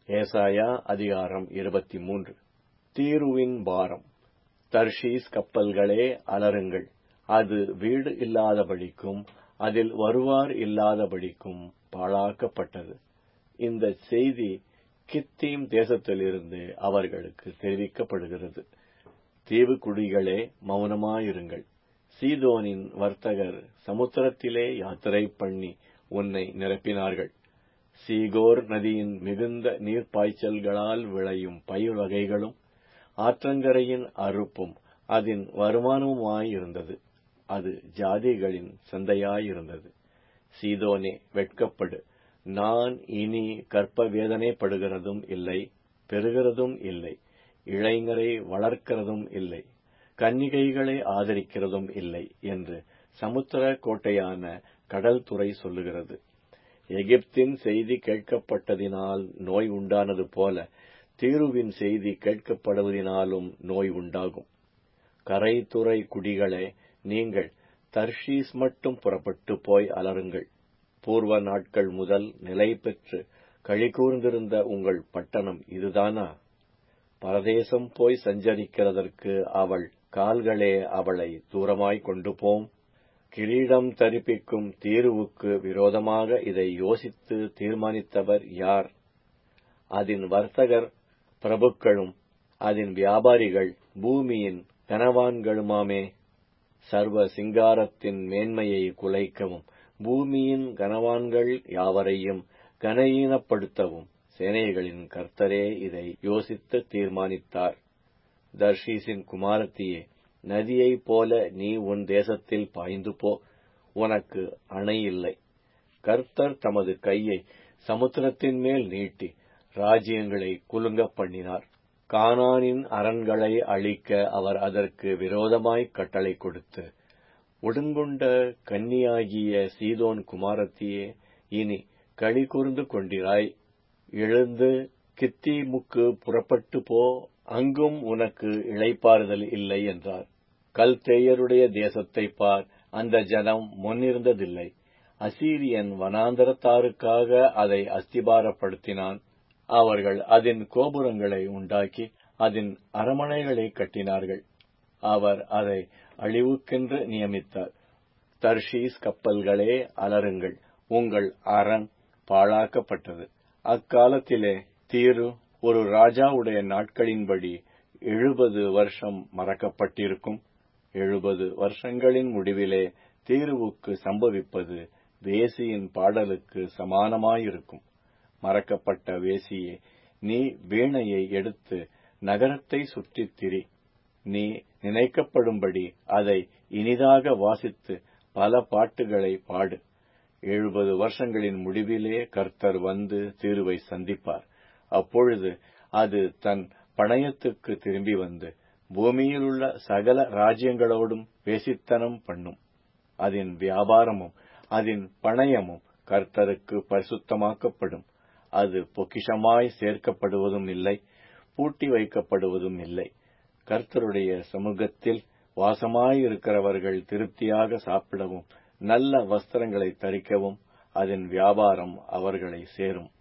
ஏசாயா அதிகாரம் இருபத்தி மூன்று தீருவின் பாரம் தர்ஷீஸ் கப்பல்களே அலறுங்கள் அது வீடு இல்லாதபடிக்கும் அதில் வருவார் இல்லாதபடிக்கும் பாழாக்கப்பட்டது இந்த செய்தி கித்தீம் தேசத்திலிருந்து அவர்களுக்கு தெரிவிக்கப்படுகிறது தீவுக்குடிகளே மௌனமாயிருங்கள் சீதோனின் வர்த்தகர் சமுத்திரத்திலே யாத்திரை பண்ணி உன்னை நிரப்பினார்கள் சீகோர் நதியின் மிகுந்த நீர்ப்பாய்ச்சல்களால் விளையும் பயிர் வகைகளும் ஆற்றங்கரையின் அறுப்பும் அதன் வருமானமுமாயிருந்தது அது ஜாதிகளின் சந்தையாயிருந்தது சீதோனே வெட்கப்படு நான் இனி கற்ப வேதனைப்படுகிறதும் இல்லை பெறுகிறதும் இல்லை இளைஞரை வளர்க்கிறதும் இல்லை கன்னிகைகளை ஆதரிக்கிறதும் இல்லை என்று சமுத்திர கோட்டையான கடல் துறை சொல்லுகிறது எகிப்தின் செய்தி கேட்கப்பட்டதினால் நோய் உண்டானது போல தீருவின் செய்தி கேட்கப்படுவதினாலும் நோய் உண்டாகும் கரைத்துறை குடிகளே நீங்கள் தர்ஷீஸ் மட்டும் புறப்பட்டு போய் அலருங்கள் பூர்வ நாட்கள் முதல் நிலை பெற்று கழிகூர்ந்திருந்த உங்கள் பட்டணம் இதுதானா பரதேசம் போய் சஞ்சரிக்கிறதற்கு அவள் கால்களே அவளை தூரமாய் கொண்டு போம் கிரீடம் தரிப்பிக்கும் தீர்வுக்கு விரோதமாக இதை யோசித்து தீர்மானித்தவர் யார் அதன் வர்த்தகர் பிரபுக்களும் அதன் வியாபாரிகள் பூமியின் கனவான்களுமாமே சர்வ சிங்காரத்தின் மேன்மையை குலைக்கவும் பூமியின் கனவான்கள் யாவரையும் கனஈனப்படுத்தவும் சேனைகளின் கர்த்தரே இதை யோசித்து தீர்மானித்தார் தர்ஷீசின் குமாரத்தியே நதியைப் போல நீ உன் தேசத்தில் பாய்ந்து போ உனக்கு அணை இல்லை கர்த்தர் தமது கையை சமுத்திரத்தின் மேல் நீட்டி ராஜ்யங்களை குலுங்க பண்ணினார் கானானின் அரண்களை அழிக்க அவர் அதற்கு விரோதமாய் கட்டளை கொடுத்து ஒடுங்குண்ட கன்னியாகிய சீதோன் குமாரத்தியே இனி களி கூர்ந்து கொண்டிராய் எழுந்து கித்தீமுக்கு புறப்பட்டு போ அங்கும் உனக்கு இளைப்பாறுதல் இல்லை என்றார் கல்தேயருடைய தேசத்தை பார் அந்த ஜனம் முன்னிருந்ததில்லை அசீரியன் வனாந்தரத்தாருக்காக அதை அஸ்திபாரப்படுத்தினான் அவர்கள் அதன் கோபுரங்களை உண்டாக்கி அதன் அரமனைகளை கட்டினார்கள் அவர் அதை அழிவுக்கென்று நியமித்தார் தர்ஷீஸ் கப்பல்களே அலருங்கள் உங்கள் அரண் பாழாக்கப்பட்டது அக்காலத்திலே தீரு ஒரு ராஜாவுடைய நாட்களின்படி எழுபது வருஷம் மறக்கப்பட்டிருக்கும் எழுபது வருஷங்களின் முடிவிலே தீருவுக்கு சம்பவிப்பது வேசியின் பாடலுக்கு சமானமாயிருக்கும் மறக்கப்பட்ட வேசியே நீ வீணையை எடுத்து நகரத்தை சுற்றித் திரி நீ நினைக்கப்படும்படி அதை இனிதாக வாசித்து பல பாட்டுகளை பாடு எழுபது வருஷங்களின் முடிவிலே கர்த்தர் வந்து தீருவை சந்திப்பார் அப்பொழுது அது தன் பணயத்துக்கு திரும்பி வந்து பூமியிலுள்ள சகல ராஜ்யங்களோடும் பேசித்தனம் பண்ணும் அதன் வியாபாரமும் அதன் பணயமும் கர்த்தருக்கு பரிசுத்தமாக்கப்படும் அது பொக்கிஷமாய் சேர்க்கப்படுவதும் இல்லை பூட்டி வைக்கப்படுவதும் இல்லை கர்த்தருடைய சமூகத்தில் வாசமாயிருக்கிறவர்கள் திருப்தியாக சாப்பிடவும் நல்ல வஸ்திரங்களை தரிக்கவும் அதன் வியாபாரம் அவர்களை சேரும்